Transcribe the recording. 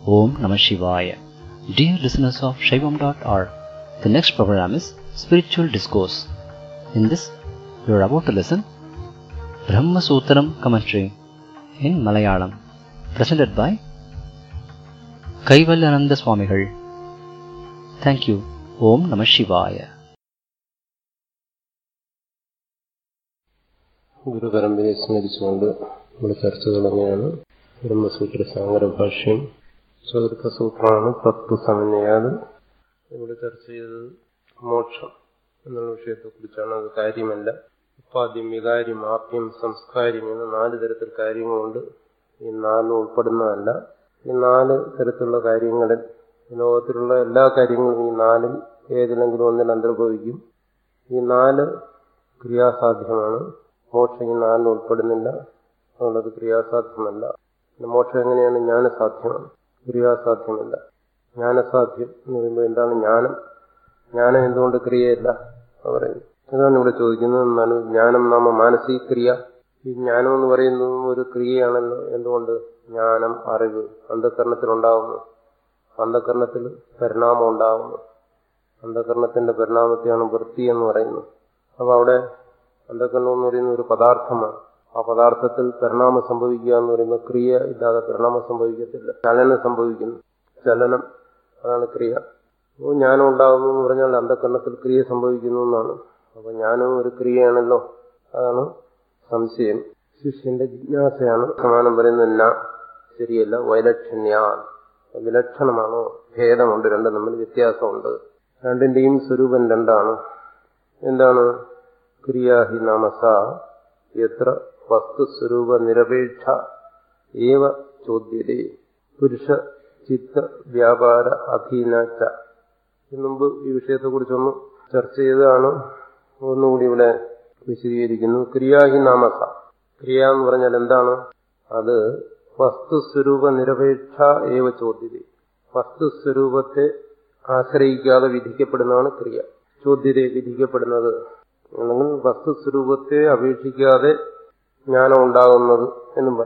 Om Namah Shivaya. Dear listeners of Shaivam.org, the next program is Spiritual Discourse. In this, you are about to listen Brahma Sutram commentary in Malayalam, presented by Kaivalyananda Swamigal. Thank you. Om Namah Shivaya. ഗുരുപരമ്പരയെ സ്മരിച്ചുകൊണ്ട് നമ്മൾ ചർച്ച തുടങ്ങിയാണ് ബ്രഹ്മസൂത്ര സാഗര ഭാഷ്യം ചതുർത്ഥ സൂത്രമാണ് തത്വ സമന്വയാത് ഇവിടെ ചർച്ച ചെയ്തത് മോക്ഷം എന്നുള്ള വിഷയത്തെക്കുറിച്ചാണ് അത് കാര്യമല്ല ഉപാദ്യം വികാര്യം ആപ്യം സംസ്കാര്യം എന്ന നാല് തരത്തിൽ കാര്യങ്ങളുണ്ട് ഈ നാലും ഉൾപ്പെടുന്നതല്ല ഈ നാല് തരത്തിലുള്ള കാര്യങ്ങളിൽ ലോകത്തിലുള്ള എല്ലാ കാര്യങ്ങളും ഈ നാലും ഏതിലെങ്കിലും ഒന്നിൽ അന്തർഭവിക്കും ഈ നാല് ക്രിയാസാധ്യമാണ് മോക്ഷം ഈ നാലിൽ ഉൾപ്പെടുന്നില്ല അതുകൊണ്ടത് ക്രിയാസാധ്യമല്ല മോക്ഷം എങ്ങനെയാണ് ജ്ഞാനസാധ്യമാണ് ക്രിയാസാധ്യമല്ല ജ്ഞാനസാധ്യം എന്ന് പറയുമ്പോൾ എന്താണ് ജ്ഞാനം ജ്ഞാനം എന്തുകൊണ്ട് ക്രിയയല്ല പറയുന്നു അതാണ് ഇവിടെ ചോദിക്കുന്നത് എന്നാണ് ജ്ഞാനം നാമ മാനസിക ക്രിയ ഈ ജ്ഞാനം എന്ന് പറയുന്നതും ഒരു ക്രിയയാണല്ലോ എന്തുകൊണ്ട് ജ്ഞാനം അറിവ് അന്ധകരണത്തിലുണ്ടാകുന്നു അന്ധകരണത്തിൽ പരിണാമം ഉണ്ടാകുന്നു അന്ധകരണത്തിന്റെ പരിണാമത്തെയാണ് വൃത്തി എന്ന് പറയുന്നത് അപ്പൊ അവിടെ അന്ധകരണം എന്ന് പറയുന്ന ഒരു പദാർത്ഥമാണ് ആ പദാർത്ഥത്തിൽ പരിണാമം സംഭവിക്കുക എന്ന് പറയുമ്പോൾ ക്രിയ ഇല്ലാതെ പരിണാമം സംഭവിക്കത്തില്ല ചലനം സംഭവിക്കുന്നു ചലനം അതാണ് ക്രിയ അപ്പോൾ ജ്ഞാനം ഉണ്ടാകുന്നു എന്ന് പറഞ്ഞാൽ അന്ധകരണത്തിൽ ക്രിയ സംഭവിക്കുന്നു എന്നാണ് അപ്പൊ ജ്ഞാനവും ഒരു ക്രിയയാണല്ലോ അതാണ് സംശയം ശിഷ്യന്റെ ജിജ്ഞാസയാണ് സമാനം പറയുന്നത് ന ശരിയല്ല വൈലക്ഷണ്യാ വിലക്ഷണമാണോ ഭേദമുണ്ട് രണ്ടും തമ്മിൽ വ്യത്യാസമുണ്ട് രണ്ടിന്റെയും സ്വരൂപം രണ്ടാണ് എന്താണ് ക്രിയാഹി നാമസ എത്ര വസ്തുസ്വരൂപ നിരപേക്ഷ ഏവ ചോദ്യതേ പുരുഷ ചിത്ത വ്യാപാര അധീനച്ച മുമ്പ് ഈ വിഷയത്തെക്കുറിച്ചൊന്ന് ചർച്ച ചെയ്തതാണ് ഒന്നുകൂടി ഇവിടെ വിശദീകരിക്കുന്നു ക്രിയാഹി നാമസ ക്രിയ എന്ന് പറഞ്ഞാൽ എന്താണ് അത് വസ്തുസ്വരൂപ നിരപേക്ഷ ഏവ ചോദ്യത വസ്തുസ്വരൂപത്തെ ആശ്രയിക്കാതെ വിധിക്കപ്പെടുന്നതാണ് ക്രിയ ചോദ്യത വിധിക്കപ്പെടുന്നത് അല്ലെങ്കിൽ വസ്തുസ്വരൂപത്തെ അപേക്ഷിക്കാതെ ജ്ഞാനം ഉണ്ടാകുന്നത് എന്നും പറയും